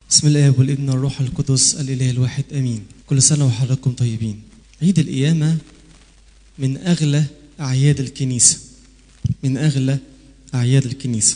بسم الله والابن والروح القدس الاله الواحد امين كل سنه وحضراتكم طيبين عيد القيامه من اغلى اعياد الكنيسه من اغلى اعياد الكنيسه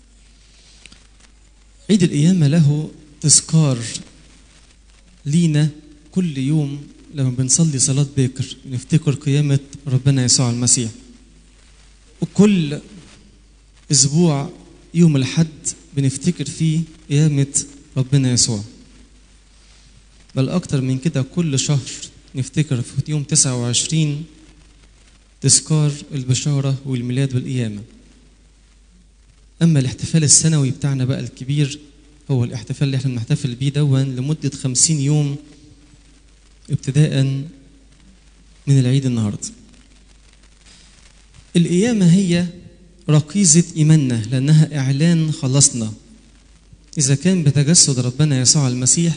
عيد القيامه له تذكار لينا كل يوم لما بنصلي صلاه باكر نفتكر قيامه ربنا يسوع المسيح وكل اسبوع يوم الحد بنفتكر فيه قيامه ربنا يسوع بل أكتر من كده كل شهر نفتكر في يوم 29 تذكار البشارة والميلاد والقيامة أما الاحتفال السنوي بتاعنا بقى الكبير هو الاحتفال اللي احنا بنحتفل بيه دون لمدة خمسين يوم ابتداء من العيد النهاردة القيامة هي ركيزة إيماننا لأنها إعلان خلاصنا إذا كان بتجسد ربنا يسوع المسيح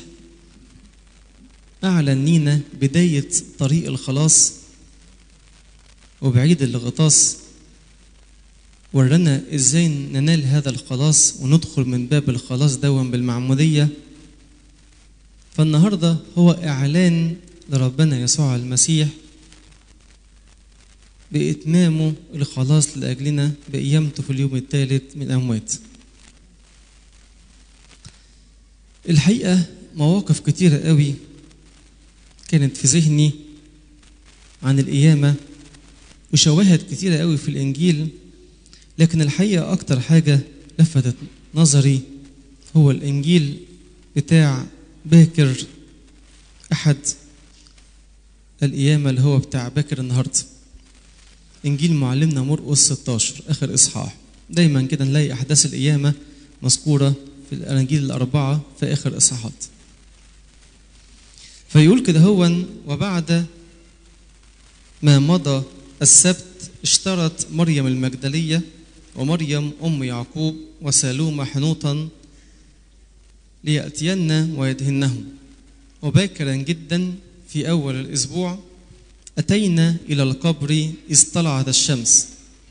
أعلن لينا بداية طريق الخلاص وبعيد الغطاس ورانا إزاي ننال هذا الخلاص وندخل من باب الخلاص دون بالمعمودية فالنهاردة هو إعلان لربنا يسوع المسيح بإتمامه الخلاص لأجلنا بقيامته في اليوم الثالث من الأموات الحقيقة مواقف كتيرة قوي كانت في ذهني عن القيامة وشواهد كتيرة قوي في الإنجيل لكن الحقيقة أكتر حاجة لفتت نظري هو الإنجيل بتاع باكر أحد القيامة اللي هو بتاع باكر النهاردة إنجيل معلمنا مرقس 16 آخر إصحاح دايما كده نلاقي أحداث القيامة مذكورة في الأناجيل الأربعة في آخر إصحاحات فيقول كده هو وبعد ما مضى السبت اشترت مريم المجدلية ومريم أم يعقوب وسالومة حنوطا ليأتين ويدهنهم وباكرا جدا في أول الأسبوع أتينا إلى القبر إذ طلعت الشمس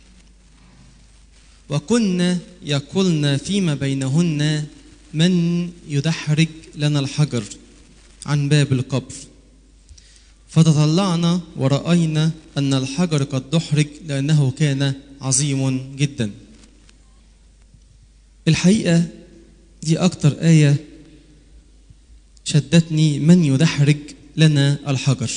وكنا يقولن فيما بينهن من يدحرج لنا الحجر عن باب القبر فتطلعنا ورأينا أن الحجر قد دحرج لأنه كان عظيم جدا الحقيقة دي أكتر آية شدتني من يدحرج لنا الحجر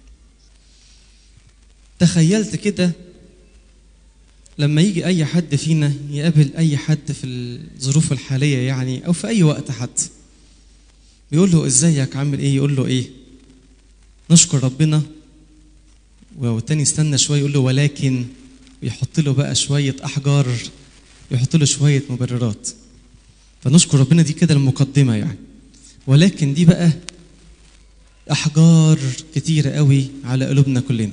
تخيلت كده لما يجي اي حد فينا يقابل اي حد في الظروف الحاليه يعني او في اي وقت حتى بيقول له ازيك عامل ايه يقول له ايه نشكر ربنا والتاني استنى شويه يقول له ولكن ويحط له بقى شويه احجار يحط له شويه مبررات فنشكر ربنا دي كده المقدمه يعني ولكن دي بقى احجار كتيره قوي على قلوبنا كلنا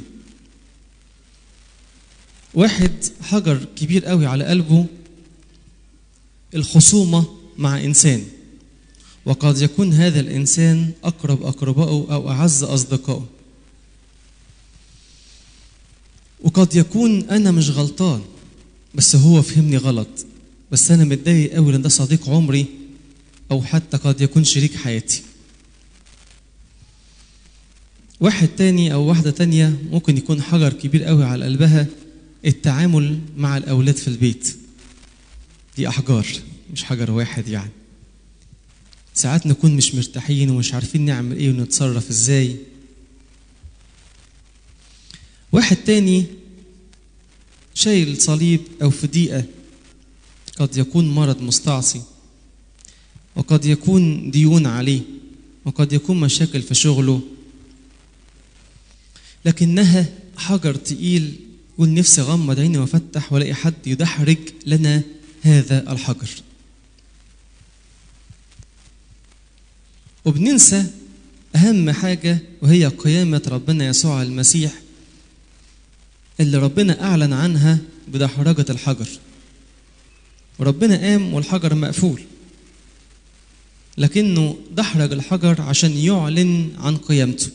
واحد حجر كبير قوي على قلبه الخصومة مع إنسان وقد يكون هذا الإنسان أقرب أقربائه أو أعز أصدقائه وقد يكون أنا مش غلطان بس هو فهمني غلط بس أنا متضايق قوي لأن ده صديق عمري أو حتى قد يكون شريك حياتي واحد تاني أو واحدة تانية ممكن يكون حجر كبير قوي على قلبها التعامل مع الأولاد في البيت دي أحجار مش حجر واحد يعني ساعات نكون مش مرتاحين ومش عارفين نعمل ايه ونتصرف ازاي واحد تاني شايل صليب او في ضيقة قد يكون مرض مستعصي وقد يكون ديون عليه وقد يكون مشاكل في شغله لكنها حجر تقيل يقول نفسي اغمض عيني وافتح والاقي حد يدحرج لنا هذا الحجر وبننسى اهم حاجه وهي قيامه ربنا يسوع المسيح اللي ربنا اعلن عنها بدحرجه الحجر وربنا قام والحجر مقفول لكنه دحرج الحجر عشان يعلن عن قيامته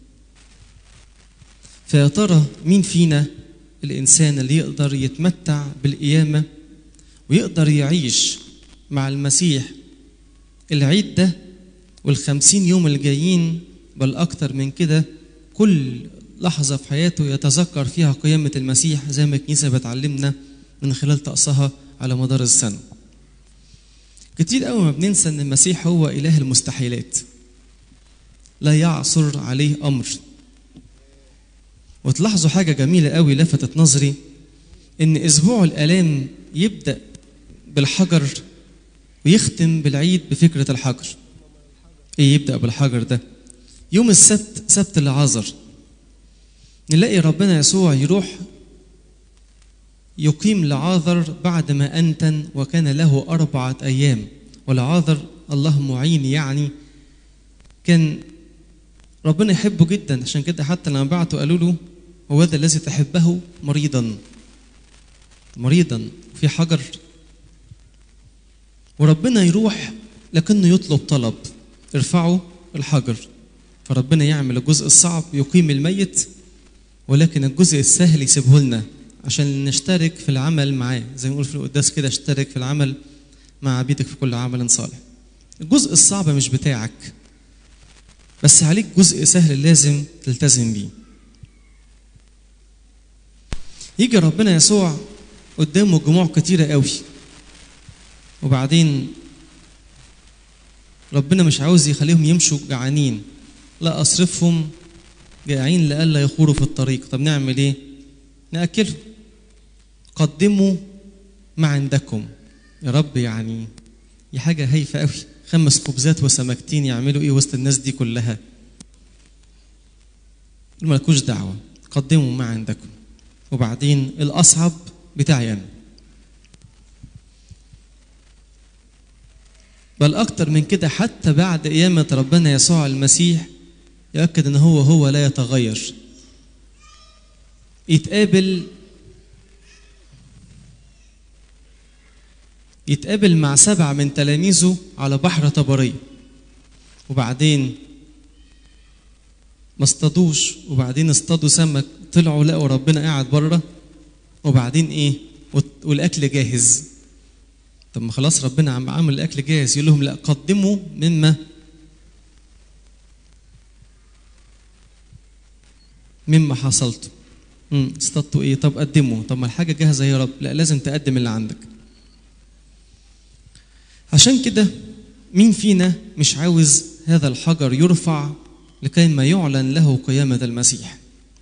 فيا ترى مين فينا الإنسان اللي يقدر يتمتع بالقيامة ويقدر يعيش مع المسيح العيد ده والخمسين يوم الجايين بل أكتر من كده كل لحظة في حياته يتذكر فيها قيامة المسيح زي ما الكنيسة بتعلمنا من خلال طقسها على مدار السنة كتير قوي ما بننسى ان المسيح هو اله المستحيلات لا يعصر عليه امر وتلاحظوا حاجة جميلة قوي لفتت نظري ان اسبوع الالام يبدأ بالحجر ويختم بالعيد بفكرة الحجر ايه يبدأ بالحجر ده يوم السبت سبت العذر نلاقي ربنا يسوع يروح يقيم لعاذر بعد ما أنتن وكان له أربعة أيام ولعاذر الله معين يعني كان ربنا يحبه جدا عشان كده حتى لما بعته قالوا له هو ذا الذي تحبه مريضا مريضا في حجر وربنا يروح لكنه يطلب طلب ارفعوا الحجر فربنا يعمل الجزء الصعب يقيم الميت ولكن الجزء السهل يسيبه لنا عشان نشترك في العمل معاه زي ما نقول في القداس كده اشترك في العمل مع عبيدك في كل عمل صالح الجزء الصعب مش بتاعك بس عليك جزء سهل لازم تلتزم بيه يجي ربنا يسوع قدامه جموع كتيرة قوي وبعدين ربنا مش عاوز يخليهم يمشوا جعانين لا أصرفهم جائعين لئلا يخوروا في الطريق طب نعمل ايه ناكلهم قدموا ما عندكم يا رب يعني دي حاجه هايفه قوي خمس خبزات وسمكتين يعملوا ايه وسط الناس دي كلها مالكوش دعوه قدموا ما عندكم وبعدين الاصعب بتاعي انا بل اكتر من كده حتى بعد قيامه ربنا يسوع المسيح يؤكد ان هو هو لا يتغير يتقابل يتقابل مع سبعة من تلاميذه على بحر طبرية وبعدين ما اصطادوش وبعدين اصطادوا سمك طلعوا لقوا ربنا قاعد بره وبعدين ايه والاكل جاهز طب ما خلاص ربنا عم عامل الاكل جاهز يقول لهم لا قدموا مما مما حصلتم امم اصطدتوا ايه طب قدموا طب ما الحاجه جاهزه يا رب لا لازم تقدم اللي عندك عشان كده مين فينا مش عاوز هذا الحجر يرفع لكي ما يعلن له قيامة المسيح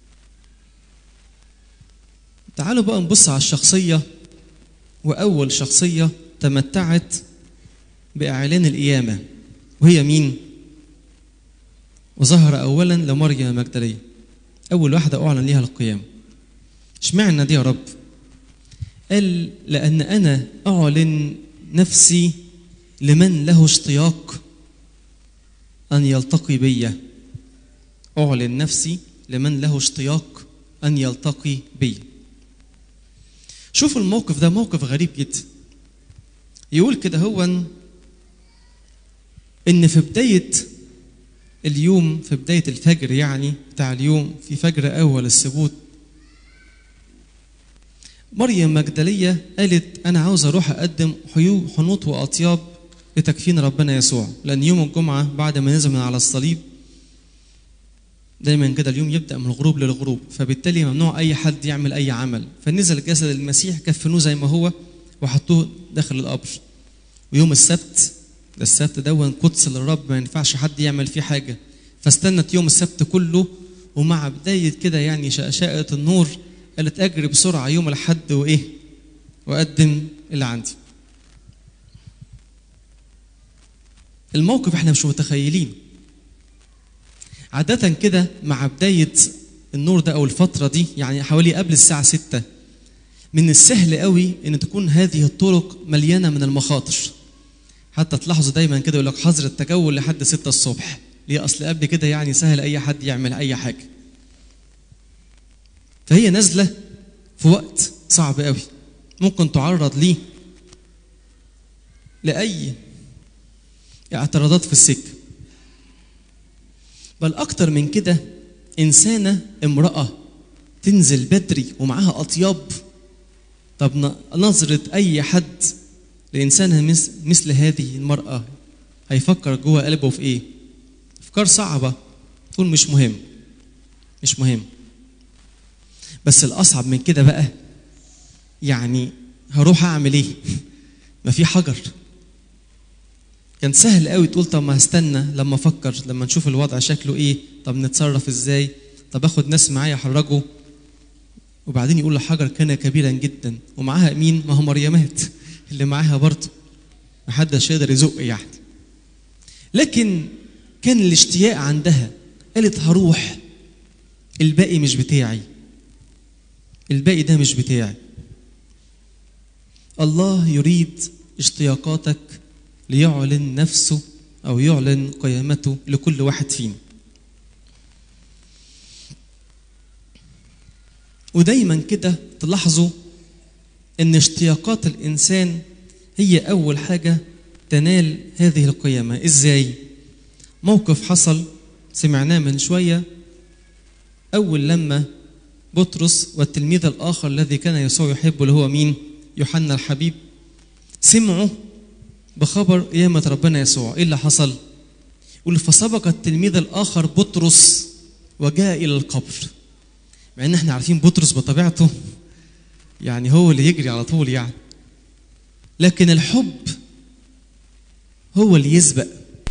تعالوا بقى نبص على الشخصية وأول شخصية تمتعت بإعلان القيامة وهي مين؟ وظهر أولا لمريم المجدلية أول واحدة أعلن ليها القيامة اشمعنى دي يا رب؟ قال لأن أنا أعلن نفسي لمن له اشتياق أن يلتقي بي أعلن نفسي لمن له اشتياق أن يلتقي بي شوفوا الموقف ده موقف غريب جدا يقول كده هو إن في بداية اليوم في بداية الفجر يعني بتاع اليوم في فجر أول السبوت مريم مجدلية قالت أنا عاوز أروح أقدم حيوب حنوط وأطياب لتكفين ربنا يسوع لأن يوم الجمعة بعد ما نزل من على الصليب دايما كده اليوم يبدأ من الغروب للغروب فبالتالي ممنوع أي حد يعمل أي عمل فنزل جسد المسيح كفنوه زي ما هو وحطوه داخل القبر ويوم السبت ده السبت دون قدس للرب ما ينفعش حد يعمل فيه حاجة فاستنت يوم السبت كله ومع بداية كده يعني شقشقة النور قالت أجري بسرعة يوم الحد وإيه وأقدم اللي عندي الموقف احنا مش متخيلين عادة كده مع بداية النور ده أو الفترة دي يعني حوالي قبل الساعة ستة من السهل قوي إن تكون هذه الطرق مليانة من المخاطر حتى تلاحظوا دايما كده يقول لك حظر التجول لحد ستة الصبح ليه أصل قبل كده يعني سهل أي حد يعمل أي حاجة فهي نازلة في وقت صعب قوي ممكن تعرض ليه لأي اعتراضات في السكة بل أكتر من كده إنسانة امرأة تنزل بدري ومعاها أطياب طب نظرة أي حد لإنسانة مثل هذه المرأة هيفكر جوه قلبه في ايه افكار صعبه تقول مش مهم مش مهم بس الاصعب من كده بقى يعني هروح اعمل ايه ما في حجر كان سهل قوي تقول طب ما هستنى لما افكر لما نشوف الوضع شكله ايه طب نتصرف ازاي طب اخد ناس معايا احرجه وبعدين يقول الحجر كان كبيرا جدا ومعاها مين ما هو مريمات اللي معاها برضه محدش يقدر يزق يعني لكن كان الاشتياق عندها قالت هروح الباقي مش بتاعي الباقي ده مش بتاعي الله يريد اشتياقاتك ليعلن نفسه او يعلن قيامته لكل واحد فينا ودايما كده تلاحظوا ان اشتياقات الانسان هي اول حاجه تنال هذه القيامه ازاي موقف حصل سمعناه من شويه اول لما بطرس والتلميذ الاخر الذي كان يسوع يحبه اللي هو مين يوحنا الحبيب سمعوا بخبر قيامة ربنا يسوع إيه اللي حصل؟ يقول فسبق التلميذ الآخر بطرس وجاء إلى القبر مع إن إحنا عارفين بطرس بطبيعته يعني هو اللي يجري على طول يعني لكن الحب هو اللي يسبق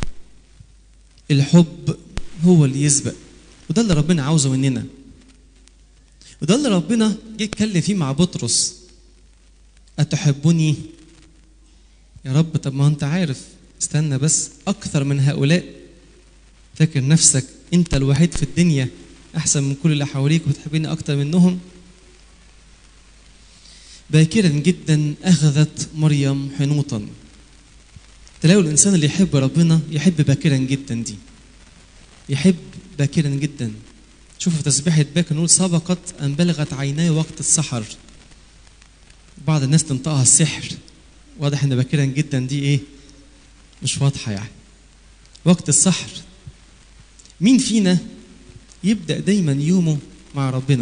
الحب هو اللي يسبق وده اللي ربنا عاوزه مننا وده اللي ربنا جه يتكلم فيه مع بطرس أتحبني يا رب طب ما انت عارف استنى بس اكثر من هؤلاء فاكر نفسك انت الوحيد في الدنيا احسن من كل اللي حواليك وتحبني اكتر منهم باكرا جدا اخذت مريم حنوطا تلاقوا الانسان اللي يحب ربنا يحب باكرا جدا دي يحب باكرا جدا شوفوا في تسبيحة باكر نقول سبقت أن بلغت عيناي وقت السحر بعض الناس تنطقها السحر واضح ان باكرا جدا دي ايه مش واضحه يعني وقت السحر مين فينا يبدا دايما يومه مع ربنا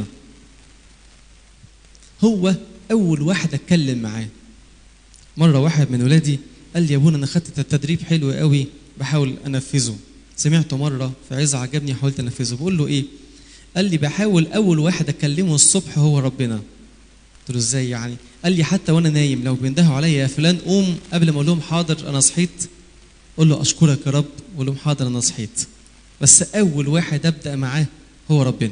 هو اول واحد اتكلم معاه مره واحد من ولادي قال لي يا ابونا انا خدت التدريب حلو قوي بحاول انفذه سمعته مره في عز عجبني حاولت انفذه بقول له ايه قال لي بحاول اول واحد اكلمه الصبح هو ربنا قلت له ازاي يعني قال لي حتى وانا نايم لو بيندهوا عليا يا فلان قوم قبل ما اقول لهم حاضر انا صحيت قول له اشكرك يا رب واقول لهم حاضر انا صحيت بس اول واحد ابدا معاه هو ربنا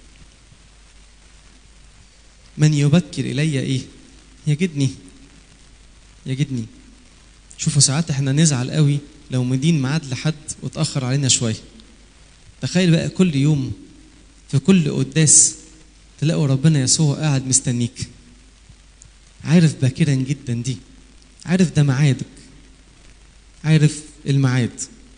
من يبكر الي ايه يجدني يجدني شوفوا ساعات احنا نزعل قوي لو مدين ميعاد لحد وتاخر علينا شويه تخيل بقى كل يوم في كل قداس تلاقوا ربنا يسوع قاعد مستنيك عارف باكرا جدا دي عارف ده ميعادك عارف الميعاد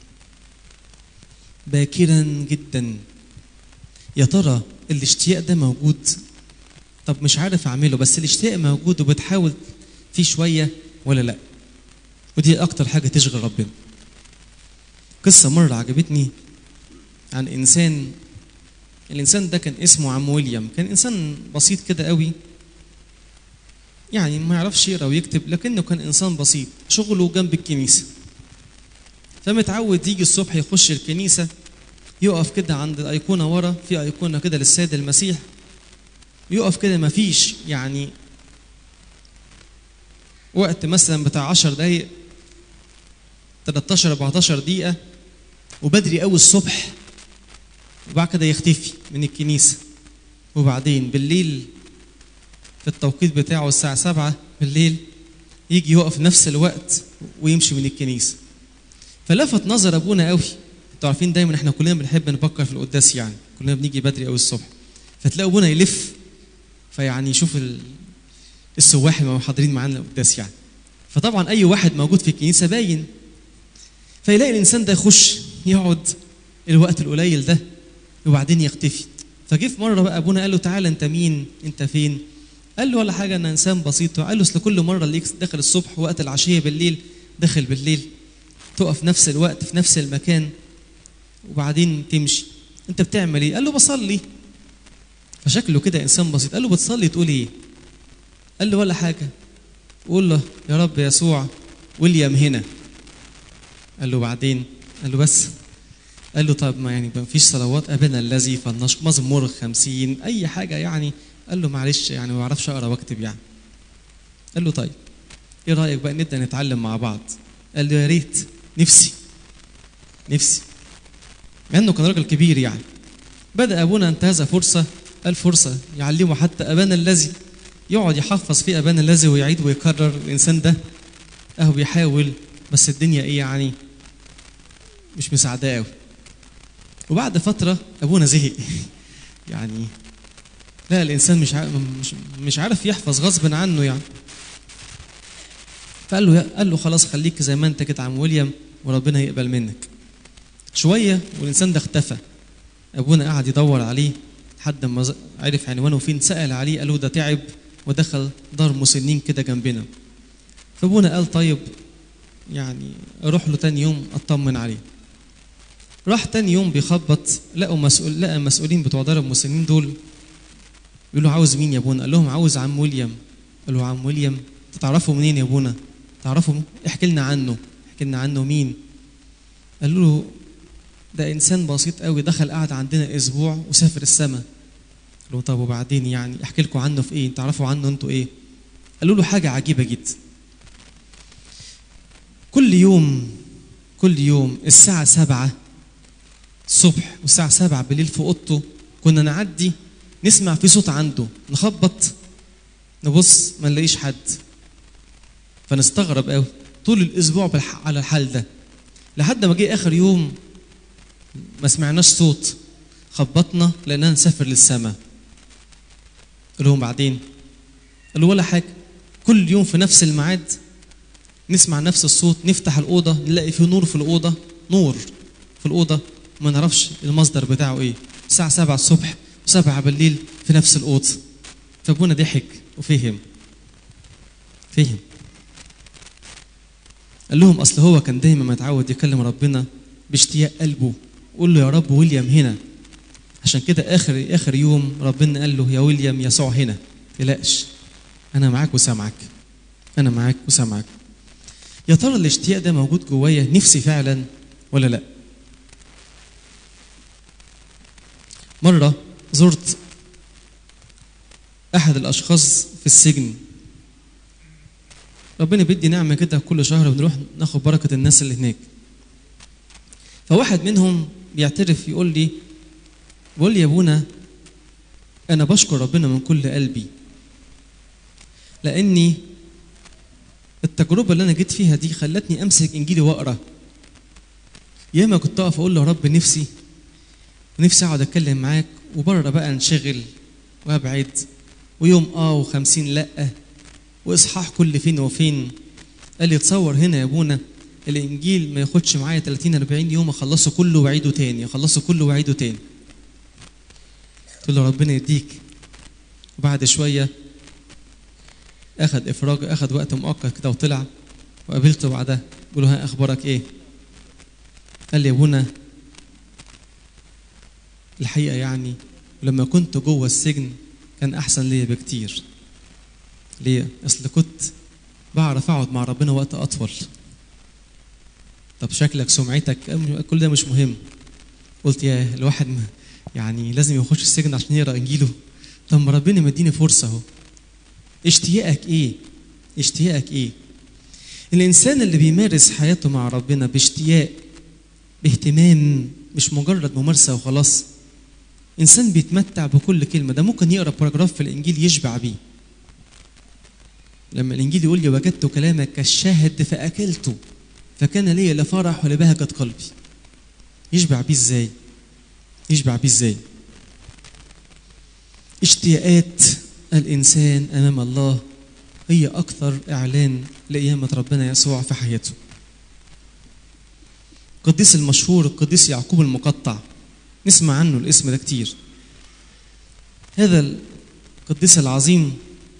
باكرا جدا يا ترى الاشتياق ده موجود طب مش عارف اعمله بس الاشتياق موجود وبتحاول فيه شويه ولا لا ودي اكتر حاجه تشغل ربنا قصه مره عجبتني عن انسان الانسان ده كان اسمه عم ويليام كان انسان بسيط كده قوي يعني ما يعرفش يقرا ويكتب لكنه كان انسان بسيط شغله جنب الكنيسه فمتعود يجي الصبح يخش الكنيسه يقف كده عند الايقونه ورا في ايقونه كده للسيد المسيح يقف كده ما فيش يعني وقت مثلا بتاع 10 دقايق 13 14 دقيقه وبدري قوي الصبح وبعد كده يختفي من الكنيسه وبعدين بالليل في التوقيت بتاعه الساعة سبعة بالليل يجي يقف نفس الوقت ويمشي من الكنيسة فلفت نظر أبونا قوي انتوا عارفين دايما احنا كلنا بنحب نفكر في القداس يعني كلنا بنيجي بدري قوي الصبح فتلاقوا ابونا يلف فيعني يشوف السواح اللي حاضرين معانا القداس يعني فطبعا اي واحد موجود في الكنيسه باين فيلاقي الانسان ده يخش يقعد الوقت القليل ده وبعدين يختفي فجه في مره بقى ابونا قال له تعالى انت مين انت فين قال له ولا حاجه انا انسان بسيط قال له اصل كل مره ليك داخل الصبح وقت العشيه بالليل داخل بالليل تقف نفس الوقت في نفس المكان وبعدين تمشي انت بتعمل ايه قال له بصلي فشكله كده انسان بسيط قال له بتصلي تقول ايه قال له ولا حاجه قول له يا رب يسوع ويليام هنا قال له بعدين قال له بس قال له طب ما يعني ما فيش صلوات ابانا الذي فالنشق مزمور خمسين اي حاجه يعني قال له معلش يعني ما بعرفش اقرا واكتب يعني قال له طيب ايه رايك بقى نبدا نتعلم مع بعض قال له يا ريت نفسي نفسي مع انه كان راجل كبير يعني بدا ابونا انتهز فرصه قال فرصه يعلمه حتى ابانا الذي يقعد يحفظ في ابانا الذي ويعيد ويكرر الانسان ده اهو بيحاول بس الدنيا ايه يعني مش مساعداه قوي وبعد فتره ابونا زهق يعني لا الانسان مش عارف مش, مش عارف يحفظ غصب عنه يعني فقال له قال له خلاص خليك زي ما انت كده عم ويليام وربنا يقبل منك شويه والانسان ده اختفى ابونا قعد يدور عليه لحد ما عرف عنوانه فين سال عليه قالوا ده تعب ودخل دار مسنين كده جنبنا فابونا قال طيب يعني اروح له تاني يوم اطمن عليه راح تاني يوم بيخبط لقوا مسؤول لقى مسؤولين بتوع دار المسنين دول بيقول له عاوز مين يا ابونا؟ قال لهم عاوز عم ويليام قال له عم ويليام تعرفوا منين يا ابونا؟ تعرفوا احكي لنا عنه احكي لنا عنه مين؟ قالوا له ده انسان بسيط قوي دخل قعد عندنا اسبوع وسافر السماء قال له طب وبعدين يعني احكي لكم عنه في ايه؟ تعرفوا عنه انتوا ايه؟ قالوا له حاجه عجيبه جدا كل يوم كل يوم الساعة سبعة الصبح والساعة سبعة بالليل في أوضته كنا نعدي نسمع في صوت عنده نخبط نبص ما نلاقيش حد فنستغرب قوي طول الأسبوع بالح... على الحال ده لحد ما جه آخر يوم ما سمعناش صوت خبطنا لأننا نسافر للسماء قال لهم بعدين قالوا ولا حاجة كل يوم في نفس الميعاد نسمع نفس الصوت نفتح الأوضة نلاقي في نور في الأوضة نور في الأوضة ما نعرفش المصدر بتاعه إيه الساعة سبعة الصبح وسبعة بالليل في نفس الأوضة فأبونا ضحك وفهم فهم قال لهم أصل هو كان دايما متعود يكلم ربنا باشتياق قلبه قول له يا رب ويليام هنا عشان كده آخر آخر يوم ربنا قال له يا ويليام يسوع هنا تقلقش أنا معاك وسامعك أنا معاك وسامعك يا ترى الاشتياق ده موجود جوايا نفسي فعلا ولا لا مرة زرت أحد الأشخاص في السجن ربنا بيدي نعمة كده كل شهر بنروح ناخد بركة الناس اللي هناك فواحد منهم بيعترف يقول لي بيقول لي يا ابونا أنا بشكر ربنا من كل قلبي لأني التجربة اللي أنا جيت فيها دي خلتني أمسك إنجيلي وأقرأ ياما كنت أقف أقول له يا رب نفسي ونفسي أقعد أتكلم معاك وبره بقى انشغل وأبعد ويوم آه وخمسين لأ وإصحاح كل فين وفين قال لي تصور هنا يا أبونا الإنجيل ما ياخدش معايا 30 40 يوم أخلصه كله وأعيده تاني أخلصه كله وأعيده تاني قلت له ربنا يديك وبعد شوية اخذ افراج اخذ وقت مؤقت كده وطلع وقابلته بعدها بقول له ها اخبارك ايه قال لي يا ابونا الحقيقه يعني لما كنت جوه السجن كان احسن ليا بكتير ليه اصل كنت بعرف اقعد مع ربنا وقت اطول طب شكلك سمعتك كل ده مش مهم قلت يا الواحد يعني لازم يخش السجن عشان يقرا انجيله طب ما ربنا مديني فرصه اهو اشتياقك ايه اشتياقك ايه الانسان اللي بيمارس حياته مع ربنا باشتياق باهتمام مش مجرد ممارسه وخلاص انسان بيتمتع بكل كلمه ده ممكن يقرا باراجراف في الانجيل يشبع بيه لما الانجيل يقول لي وجدت كلامك كالشاهد فاكلته فكان لي لا فرح ولا بهجه قلبي يشبع بيه ازاي يشبع بيه ازاي اشتياقات الإنسان أمام الله هي أكثر إعلان لقيامة ربنا يسوع في حياته القديس المشهور القديس يعقوب المقطع نسمع عنه الاسم ده كتير هذا القديس العظيم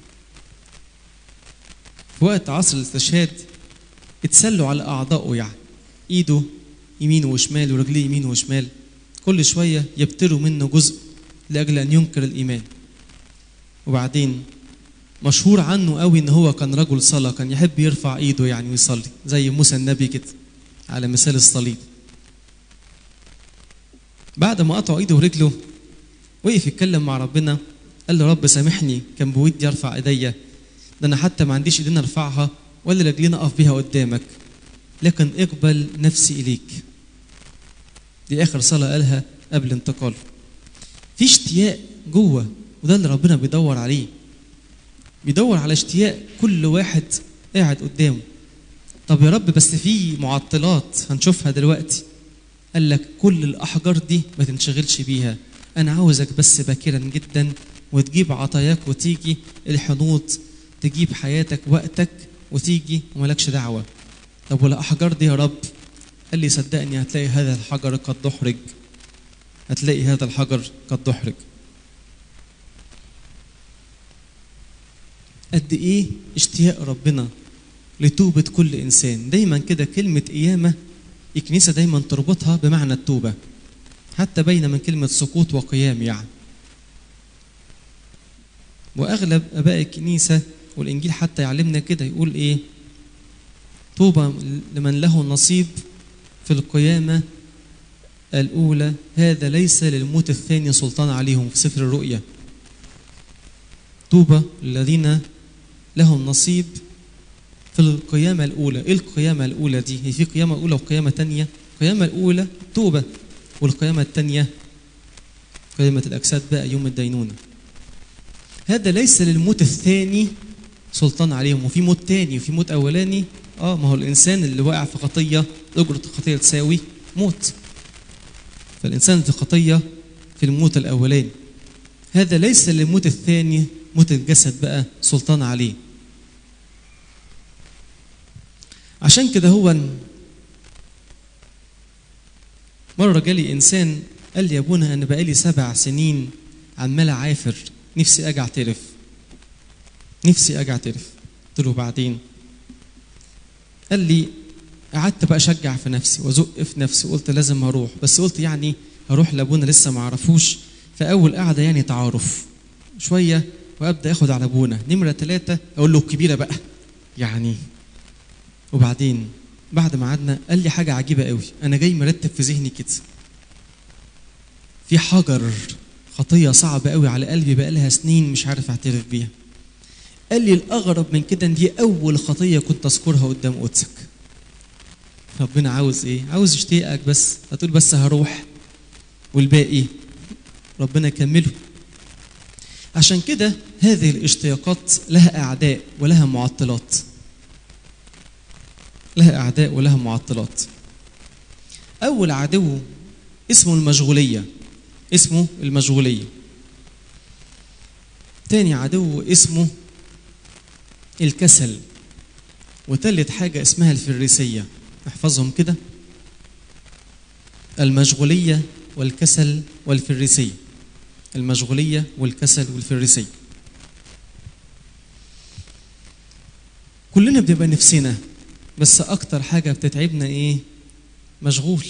في وقت عصر الاستشهاد اتسلوا على أعضائه يعني إيده يمين وشمال ورجليه يمين وشمال كل شوية يبتروا منه جزء لأجل أن ينكر الإيمان وبعدين مشهور عنه قوي ان هو كان رجل صلاه كان يحب يرفع ايده يعني ويصلي زي موسى النبي كده على مثال الصليب بعد ما قطعوا ايده ورجله وقف يتكلم مع ربنا قال له رب سامحني كان بودي ارفع ايديا ده انا حتى ما عنديش ايدين ارفعها ولا رجلين اقف بيها قدامك لكن اقبل نفسي اليك دي اخر صلاه قالها قبل انتقاله في اشتياق جوه وده اللي ربنا بيدور عليه بيدور على اشتياق كل واحد قاعد قدامه طب يا رب بس في معطلات هنشوفها دلوقتي قال لك كل الاحجار دي ما تنشغلش بيها انا عاوزك بس باكرا جدا وتجيب عطاياك وتيجي الحنوط تجيب حياتك وقتك وتيجي وملكش دعوه طب والاحجار دي يا رب قال لي صدقني هتلاقي هذا الحجر قد دحرج هتلاقي هذا الحجر قد دحرج قد ايه اشتياق ربنا لتوبة كل إنسان دايما كده كلمة قيامة الكنيسة دايما تربطها بمعنى التوبة حتى بين من كلمة سقوط وقيام يعني وأغلب آباء الكنيسة والإنجيل حتى يعلمنا كده يقول إيه طوبى لمن له نصيب في القيامة الأولى هذا ليس للموت الثاني سلطان عليهم في سفر الرؤيا طوبى للذين لهم نصيب في القيامة الأولى إيه القيامة الأولى دي هي في قيامة أولى وقيامة تانية القيامة الأولى توبة والقيامة التانية قيامة الأجساد بقى يوم الدينونة هذا ليس للموت الثاني سلطان عليهم وفي موت تاني وفي موت أولاني اه ما هو الإنسان اللي واقع في خطية أجرة الخطية تساوي موت فالإنسان في خطية في الموت الأولاني هذا ليس للموت الثاني موت الجسد بقى سلطان عليه عشان كده هو مرة جالي إنسان قال لي يا ابونا أنا بقالي سبع سنين عمال أعافر نفسي أجي أعترف نفسي أجي أعترف قلت له بعدين قال لي قعدت بقى أشجع في نفسي وأزق في نفسي وقلت لازم هروح بس قلت يعني هروح لأبونا لسه ما أعرفوش فأول قعدة يعني تعارف شوية وأبدأ أخد على أبونا نمرة ثلاثة أقول له الكبيرة بقى يعني وبعدين بعد ما قعدنا قال لي حاجة عجيبة قوي أنا جاي مرتب في ذهني كده في حجر خطية صعبة قوي على قلبي بقى لها سنين مش عارف أعترف بيها قال لي الأغرب من كده إن دي أول خطية كنت أذكرها قدام قدسك ربنا عاوز إيه؟ عاوز يشتيقك بس هتقول بس هروح والباقي ربنا يكمله عشان كده هذه الاشتياقات لها أعداء ولها معطلات لها أعداء ولها معطلات أول عدو اسمه المشغولية اسمه المشغولية تاني عدو اسمه الكسل وتالت حاجة اسمها الفريسية احفظهم كده المشغولية والكسل والفريسية المشغولية والكسل والفريسية كلنا بنبقى نفسنا بس اكتر حاجه بتتعبنا ايه مشغول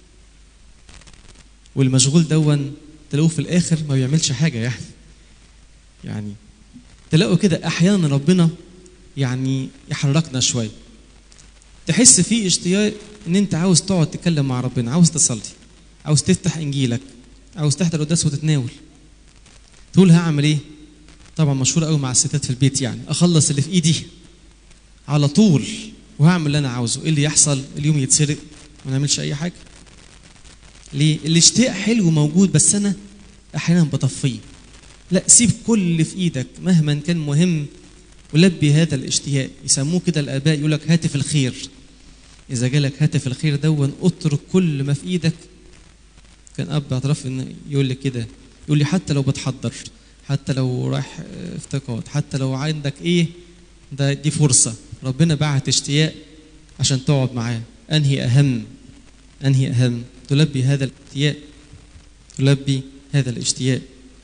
والمشغول دون تلاقوه في الاخر ما بيعملش حاجه يعني يعني تلاقوا كده احيانا ربنا يعني يحركنا شويه تحس في اشتياق ان انت عاوز تقعد تتكلم مع ربنا عاوز تصلي عاوز تفتح انجيلك عاوز تحضر قداس وتتناول تقول هعمل ايه طبعا مشهور قوي مع الستات في البيت يعني اخلص اللي في ايدي على طول وهعمل اللي انا عاوزه ايه اللي يحصل اليوم يتسرق ما نعملش اي حاجه ليه الاشتياق حلو موجود بس انا احيانا بطفيه لا سيب كل اللي في ايدك مهما كان مهم ولبي هذا الاشتياق يسموه كده الاباء يقول لك هاتف الخير اذا جالك هاتف الخير دون اترك كل ما في ايدك كان اب اعترف ان يقول لي كده يقول لي حتى لو بتحضر حتى لو رايح افتقاد حتى لو عندك ايه ده دي فرصه ربنا بعت اشتياق عشان تقعد معاه انهي اهم انهي اهم تلبي هذا الاشتياق تلبي هذا الاشتياق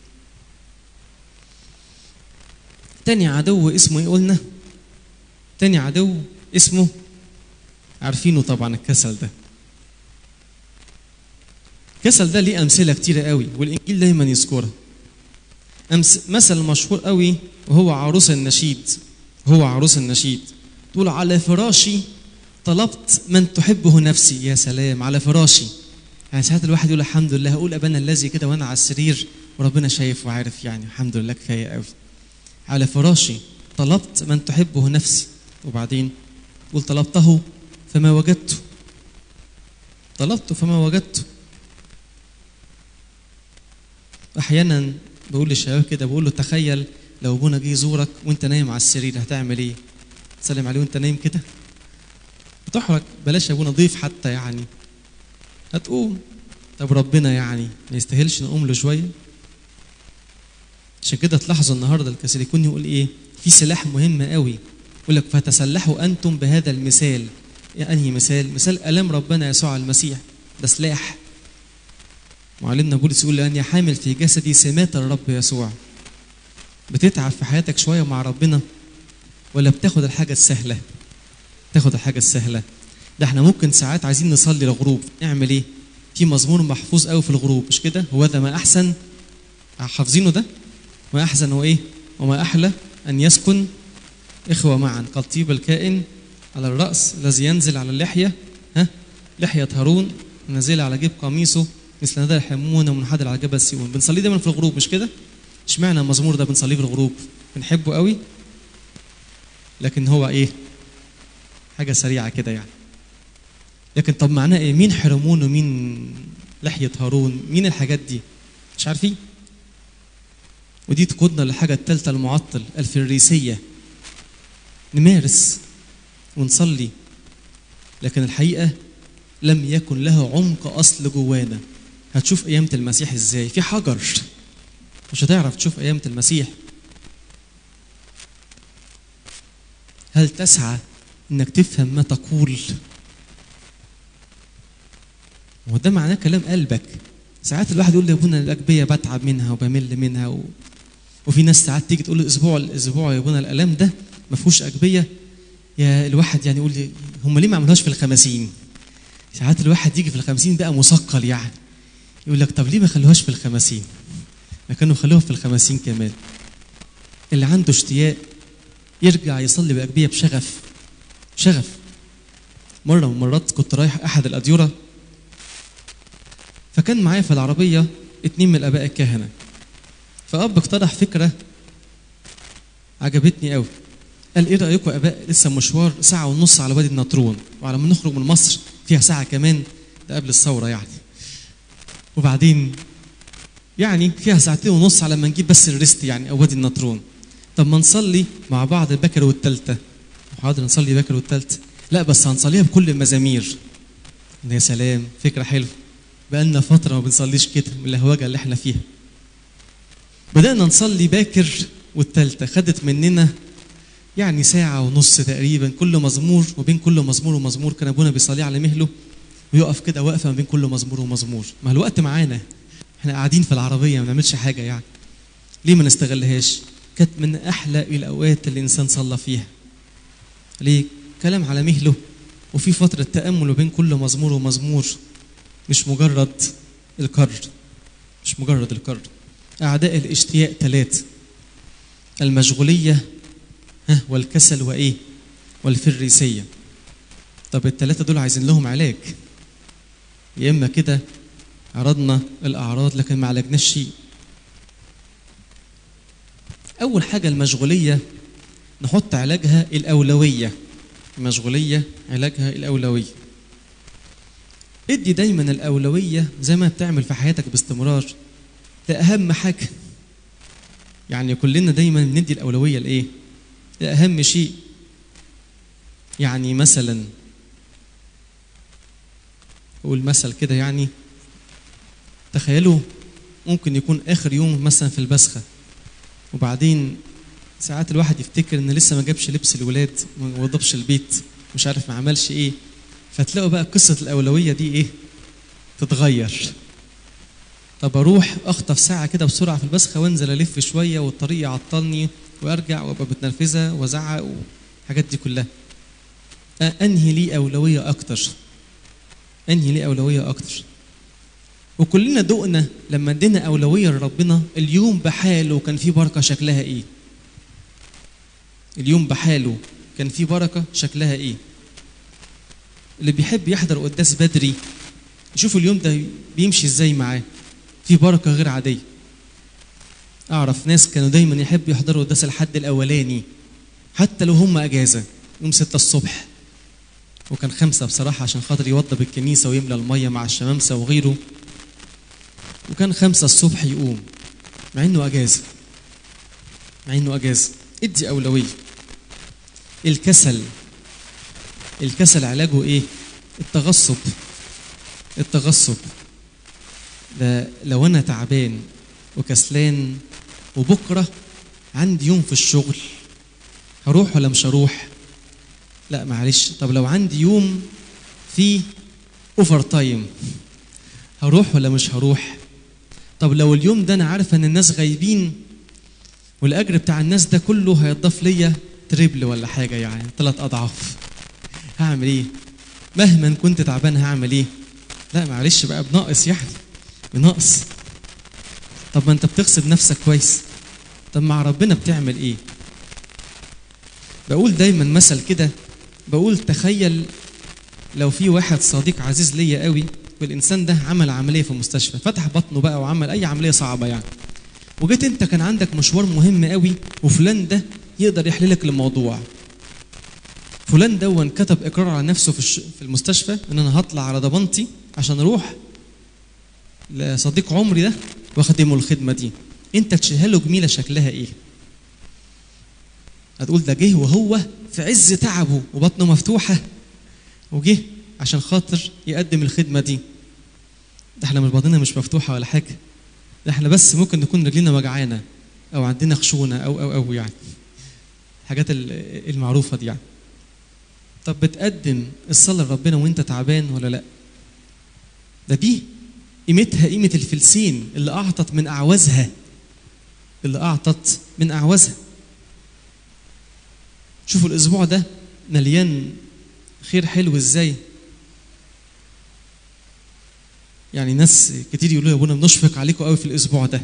تاني عدو اسمه ايه قلنا تاني عدو اسمه عارفينه طبعا الكسل ده الكسل ده ليه امثله كتيره قوي والانجيل دايما يذكرها أمس مثل مشهور قوي وهو عروس النشيد هو عروس النشيد تقول على فراشي طلبت من تحبه نفسي يا سلام على فراشي يعني ساعات الواحد يقول الحمد لله اقول ابانا الذي كده وانا على السرير وربنا شايف وعارف يعني الحمد لله كفايه قوي على فراشي طلبت من تحبه نفسي وبعدين قل طلبته فما وجدته طلبته فما وجدته احيانا بقول للشباب كده بقول له تخيل لو ابونا جه يزورك وانت نايم على السرير هتعمل ايه تسلم عليه وانت نايم كده بتحرج بلاش يا ابونا ضيف حتى يعني هتقوم طب ربنا يعني ما يستاهلش نقوم له شويه عشان كده تلاحظوا النهارده الكاثوليكون يقول ايه في سلاح مهم قوي يقول لك فتسلحوا انتم بهذا المثال يا انهي مثال مثال الام ربنا يسوع المسيح ده سلاح معلمنا بولس يقول لاني حامل في جسدي سمات الرب يسوع بتتعب في حياتك شويه مع ربنا ولا بتاخد الحاجه السهله تاخد الحاجه السهله ده احنا ممكن ساعات عايزين نصلي الغروب نعمل ايه في مزمور محفوظ قوي في الغروب مش كده هو ذا ما احسن حافظينه ده ما احسن هو ايه وما احلى ان يسكن اخوه معا كالطيب الكائن على الراس الذي ينزل على اللحيه ها لحيه هارون نازله على جيب قميصه مثل نادى الحمون ومنحدر على جبل سيون بنصليه دايما في الغروب مش كده اشمعنى المزمور ده بنصليه في الغروب بنحبه قوي لكن هو ايه حاجه سريعه كده يعني لكن طب معناه ايه مين حرمون ومين لحيه هارون مين الحاجات دي مش عارفين ودي تقودنا للحاجه الثالثه المعطل الفريسيه نمارس ونصلي لكن الحقيقه لم يكن له عمق اصل جوانا هتشوف قيامه المسيح ازاي في حجر مش هتعرف تشوف قيامه المسيح هل تسعى انك تفهم ما تقول وده معناه كلام قلبك ساعات الواحد يقول لي يا ابونا الاجبيه بتعب منها وبمل منها و... وفي ناس ساعات تيجي تقول لي اسبوع الاسبوع يا ابونا الالام ده ما فيهوش اجبيه يا الواحد يعني يقول لي هم ليه ما عملوهاش في الخمسين ساعات الواحد يجي في الخمسين بقى مثقل يعني يقول لك طب ليه ما خلوهاش في الخمسين ما كانوا خلوها في الخمسين كمان اللي عنده اشتياق يرجع يصلي بأجبية بشغف شغف مرة من المرات كنت رايح أحد الأديرة فكان معايا في العربية اتنين من الآباء الكهنة فأب اقترح فكرة عجبتني قوي قال ايه رأيكم يا آباء لسه مشوار ساعة ونص على وادي النطرون وعلى ما نخرج من مصر فيها ساعة كمان ده قبل الثورة يعني وبعدين يعني فيها ساعتين ونص على ما نجيب بس الريست يعني او وادي النطرون طب ما نصلي مع بعض البكر والتالتة حاضر نصلي بكر والتالتة لا بس هنصليها بكل المزامير يا سلام فكرة حلوة بقالنا فترة ما بنصليش كده من اللهوجة اللي احنا فيها بدأنا نصلي باكر والتالتة خدت مننا يعني ساعة ونص تقريبا كل مزمور وبين كل مزمور ومزمور كان ابونا بيصلي على مهله ويقف كده واقفة ما بين كل مزمور ومزمور ما الوقت معانا احنا قاعدين في العربية ما بنعملش حاجة يعني ليه ما نستغلهاش كانت من أحلى الأوقات اللي الإنسان صلى فيها ليه كلام على مهله وفي فترة تأمل بين كل مزمور ومزمور مش مجرد الكر مش مجرد الكر أعداء الاشتياق ثلاثة المشغولية ها والكسل وإيه والفريسية طب الثلاثة دول عايزين لهم علاج يا إما كده عرضنا الأعراض لكن ما عالجناش شيء أول حاجة المشغولية نحط علاجها الأولوية المشغولية علاجها الأولوية ادي دايما الأولوية زي ما بتعمل في حياتك باستمرار لأهم حاجة يعني كلنا دايما بندي الأولوية لإيه؟ لأهم شيء يعني مثلا أقول مثل كده يعني تخيلوا ممكن يكون آخر يوم مثلا في البسخة وبعدين ساعات الواحد يفتكر ان لسه ما جابش لبس الولاد ما وضبش البيت مش عارف ما عملش ايه فتلاقوا بقى قصه الاولويه دي ايه تتغير طب اروح اخطف ساعه كده بسرعه في البسخه وانزل الف شويه والطريق يعطلني وارجع وابقى متنرفزه وازعق والحاجات دي كلها انهي لي اولويه اكتر انهي لي اولويه اكتر وكلنا دقنا لما ادينا اولويه لربنا اليوم بحاله كان فيه بركه شكلها ايه اليوم بحاله كان فيه بركه شكلها ايه اللي بيحب يحضر قداس بدري يشوف اليوم ده بيمشي ازاي معاه في بركه غير عاديه اعرف ناس كانوا دايما يحبوا يحضروا قداس الحد الاولاني حتى لو هم اجازه يوم ستة الصبح وكان خمسة بصراحة عشان خاطر يوضب الكنيسة ويملى المية مع الشمامسة وغيره وكان خمسة الصبح يقوم مع انه اجازة مع انه اجازة ادي اولوية الكسل الكسل علاجه ايه التغصب التغصب ده لو انا تعبان وكسلان وبكره عندي يوم في الشغل هروح ولا مش هروح لا معلش طب لو عندي يوم فيه اوفر تايم هروح ولا مش هروح طب لو اليوم ده انا عارفه ان الناس غايبين والاجر بتاع الناس ده كله هيضاف ليا تريبل ولا حاجه يعني ثلاث اضعاف هعمل ايه مهما كنت تعبان هعمل ايه لا معلش بقى بناقص يعني بناقص طب ما انت بتغصب نفسك كويس طب مع ربنا بتعمل ايه بقول دايما مثل كده بقول تخيل لو في واحد صديق عزيز ليا قوي والانسان ده عمل عمليه في المستشفى فتح بطنه بقى وعمل اي عمليه صعبه يعني وجيت انت كان عندك مشوار مهم قوي وفلان ده يقدر يحل لك الموضوع فلان دون كتب اقرار على نفسه في الش... في المستشفى ان انا هطلع على ضمانتي عشان اروح لصديق عمري ده واخدمه الخدمه دي انت تشيلها له جميله شكلها ايه هتقول ده جه وهو في عز تعبه وبطنه مفتوحه وجه عشان خاطر يقدم الخدمه دي ده احنا مش بطننا مش مفتوحه ولا حاجه ده احنا بس ممكن نكون رجلينا وجعانه او عندنا خشونه او او او يعني الحاجات المعروفه دي يعني طب بتقدم الصلاه لربنا وانت تعبان ولا لا ده دي قيمتها قيمه الفلسين اللي اعطت من اعوازها اللي اعطت من اعوازها شوفوا الاسبوع ده مليان خير حلو ازاي يعني ناس كتير يقولوا يا ابونا بنشفق عليكم قوي في الاسبوع ده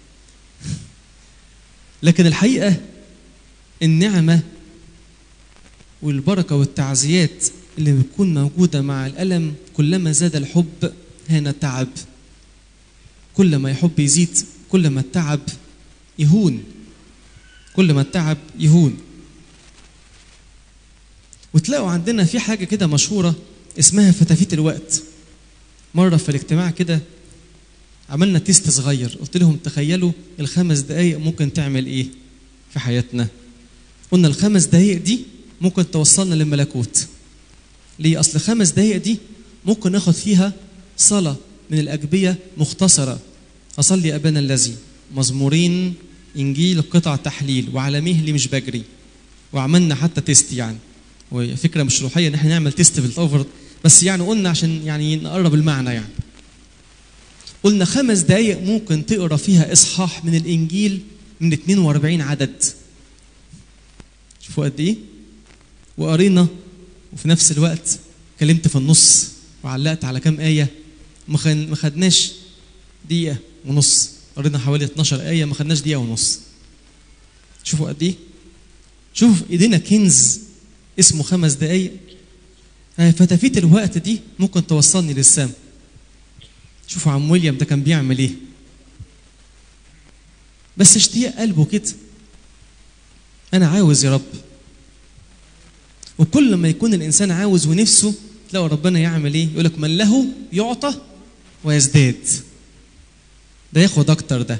لكن الحقيقه النعمه والبركه والتعزيات اللي بتكون موجوده مع الالم كلما زاد الحب هان التعب كل ما يحب يزيد كل ما التعب يهون كل ما التعب يهون وتلاقوا عندنا في حاجة كده مشهورة اسمها فتافيت الوقت مرة في الاجتماع كده عملنا تيست صغير قلت لهم تخيلوا الخمس دقايق ممكن تعمل ايه في حياتنا قلنا الخمس دقايق دي ممكن توصلنا للملكوت ليه اصل خمس دقايق دي ممكن ناخد فيها صلاة من الأجبية مختصرة أصلي أبانا الذي مزمورين إنجيل قطع تحليل وعلى مهلي مش بجري وعملنا حتى تيست يعني وفكره مش روحيه ان احنا نعمل تيست في الاوفر بس يعني قلنا عشان يعني نقرب المعنى يعني قلنا خمس دقايق ممكن تقرا فيها اصحاح من الانجيل من 42 عدد شوفوا قد ايه وقرينا وفي نفس الوقت كلمت في النص وعلقت على كام ايه ما خدناش دقيقه ونص قرينا حوالي 12 ايه ما خدناش دقيقه ونص شوفوا قد ايه شوفوا في ايدينا كنز اسمه خمس دقايق فتافيت الوقت دي ممكن توصلني للسما شوفوا عم ويليام ده كان بيعمل ايه بس اشتياق قلبه كده انا عاوز يا رب وكل ما يكون الانسان عاوز ونفسه تلاقوا ربنا يعمل ايه يقول لك من له يعطى ويزداد ده ياخد اكتر ده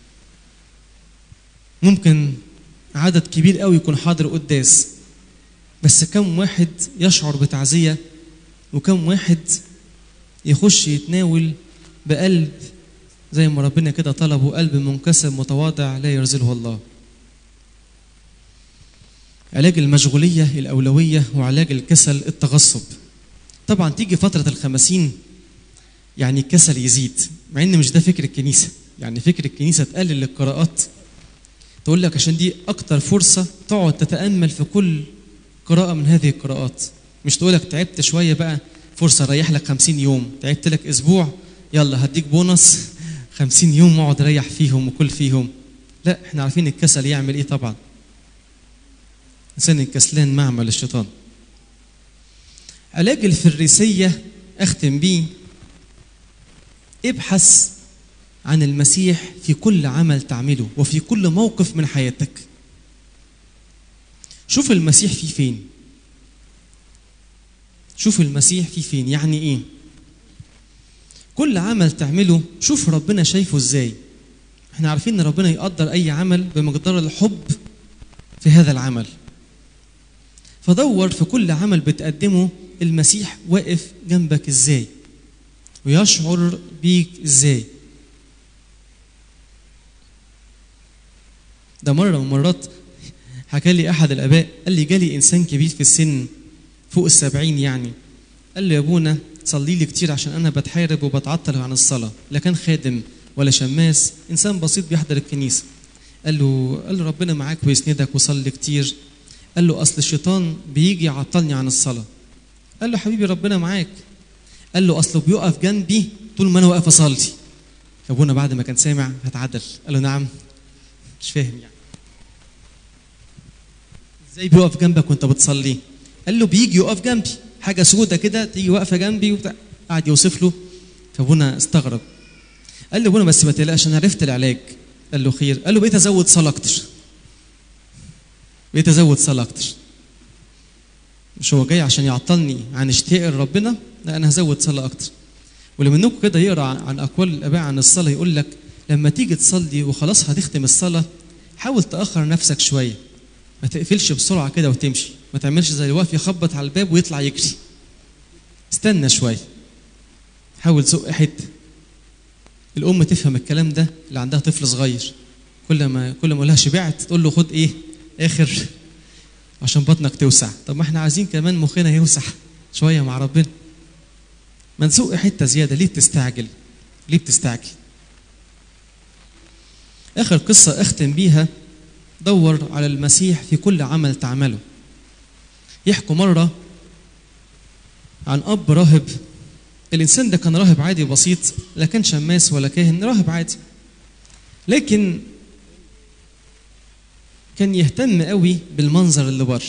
ممكن عدد كبير قوي يكون حاضر قداس بس كم واحد يشعر بتعزية وكم واحد يخش يتناول بقلب زي ما ربنا كده طلبه قلب منكسر متواضع لا يرزله الله علاج المشغولية الأولوية وعلاج الكسل التغصب طبعا تيجي فترة الخمسين يعني الكسل يزيد مع ان مش ده فكر الكنيسة يعني فكر الكنيسة تقلل القراءات تقول لك عشان دي أكتر فرصة تقعد تتأمل في كل قراءة من هذه القراءات مش تقول لك تعبت شوية بقى فرصة ريح لك خمسين يوم تعبت لك أسبوع يلا هديك بونص خمسين يوم اقعد ريح فيهم وكل فيهم لا احنا عارفين الكسل يعمل ايه طبعا انسان الكسلان معمل الشيطان علاج الفريسية أختم بيه ابحث عن المسيح في كل عمل تعمله وفي كل موقف من حياتك شوف المسيح فيه فين شوف المسيح فيه فين يعني ايه كل عمل تعمله شوف ربنا شايفه ازاي احنا عارفين ان ربنا يقدر اي عمل بمقدار الحب في هذا العمل فدور في كل عمل بتقدمه المسيح واقف جنبك ازاي ويشعر بيك ازاي ده مرة من مرات حكى لي أحد الآباء قال لي جالي إنسان كبير في السن فوق السبعين يعني قال له يا أبونا صلي لي كتير عشان أنا بتحارب وبتعطل عن الصلاة لا كان خادم ولا شماس إنسان بسيط بيحضر الكنيسة قال له قال له ربنا معاك ويسندك وصلي كتير قال له أصل الشيطان بيجي يعطلني عن الصلاة قال له حبيبي ربنا معاك قال له أصله بيقف جنبي طول ما أنا واقف أصلي أبونا بعد ما كان سامع هتعدل قال له نعم مش فاهم يعني ازاي بيقف جنبك وانت بتصلي قال له بيجي يقف جنبي حاجه سودة كده تيجي واقفه جنبي وبتاع قعد يوصف له فابونا استغرب قال له ابونا بس ما تقلقش انا عرفت العلاج قال له خير قال له بقيت ازود صلاه اكتر بقيت ازود صلاه اكتر مش هو جاي عشان يعطلني عن اشتياق لربنا لا انا هزود صلاه اكتر ولما منكم كده يقرا عن اقوال الاباء عن الصلاه يقول لك لما تيجي تصلي وخلاص هتختم الصلاه حاول تاخر نفسك شويه ما تقفلش بسرعه كده وتمشي ما تعملش زي اللي واقف يخبط على الباب ويطلع يجري استنى شويه حاول زق حته الام تفهم الكلام ده اللي عندها طفل صغير كل ما كل ما اقول لها شبعت تقول له خد ايه اخر عشان بطنك توسع طب ما احنا عايزين كمان مخنا يوسع شويه مع ربنا ما نسوق حته زياده ليه بتستعجل ليه بتستعجل اخر قصه اختم بيها دور على المسيح في كل عمل تعمله يحكوا مرة عن أب راهب الإنسان ده كان راهب عادي بسيط لا كان شماس ولا كاهن راهب عادي لكن كان يهتم قوي بالمنظر اللي بره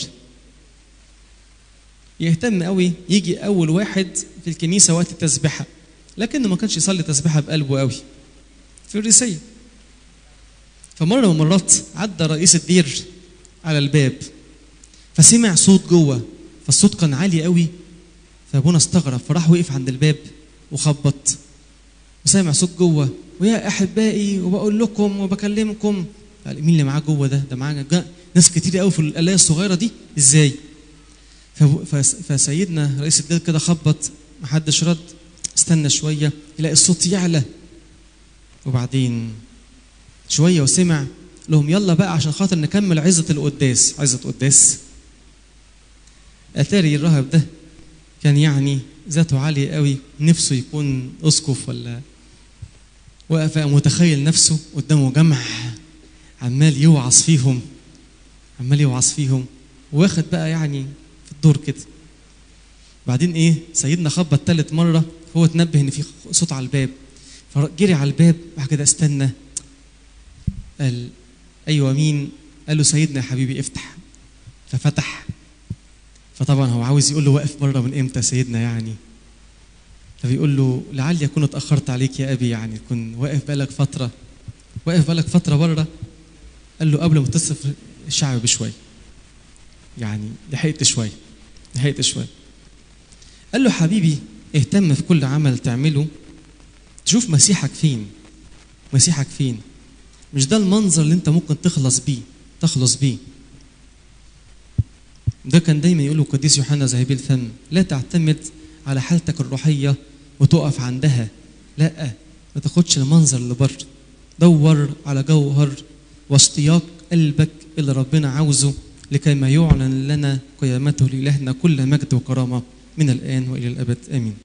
يهتم قوي يجي أول واحد في الكنيسة وقت التسبيحة لكنه ما كانش يصلي تسبيحة بقلبه قوي في الرسية فمره من المرات عدى رئيس الدير على الباب فسمع صوت جوه فالصوت كان عالي قوي فابونا استغرب فراح وقف عند الباب وخبط وسامع صوت جوه ويا احبائي وبقول لكم وبكلمكم قال مين اللي معاه جوه ده ده معاه ناس كتير قوي في القلايه الصغيره دي ازاي فسيدنا رئيس الدير كده خبط محدش رد استنى شويه يلاقي الصوت يعلى وبعدين شويه وسمع لهم يلا بقى عشان خاطر نكمل عزة القداس عزة قداس أتاري الراهب ده كان يعني ذاته عالية قوي نفسه يكون أسقف ولا وقف متخيل نفسه قدامه جمع عمال يوعظ فيهم عمال يوعظ فيهم واخد بقى يعني في الدور كده بعدين ايه سيدنا خبط تالت مرة هو تنبه ان في صوت على الباب فجري على الباب بعد كده استنى قال ايوه مين قال له سيدنا يا حبيبي افتح ففتح فطبعا هو عاوز يقول له واقف بره من امتى سيدنا يعني فبيقول له لعلي اكون اتاخرت عليك يا ابي يعني تكون واقف بقالك فتره واقف بقالك فتره بره قال له قبل ما تصف الشعب بشويه يعني لحقت شويه لحقت شويه قال له حبيبي اهتم في كل عمل تعمله تشوف مسيحك فين مسيحك فين مش ده المنظر اللي انت ممكن تخلص بيه تخلص بيه ده كان دايما يقوله القديس يوحنا ذهبي الفم لا تعتمد على حالتك الروحية وتقف عندها لا ما تاخدش المنظر اللي بره دور على جوهر واشتياق قلبك اللي ربنا عاوزه لكي ما يعلن لنا قيامته لإلهنا كل مجد وكرامة من الآن وإلى الأبد آمين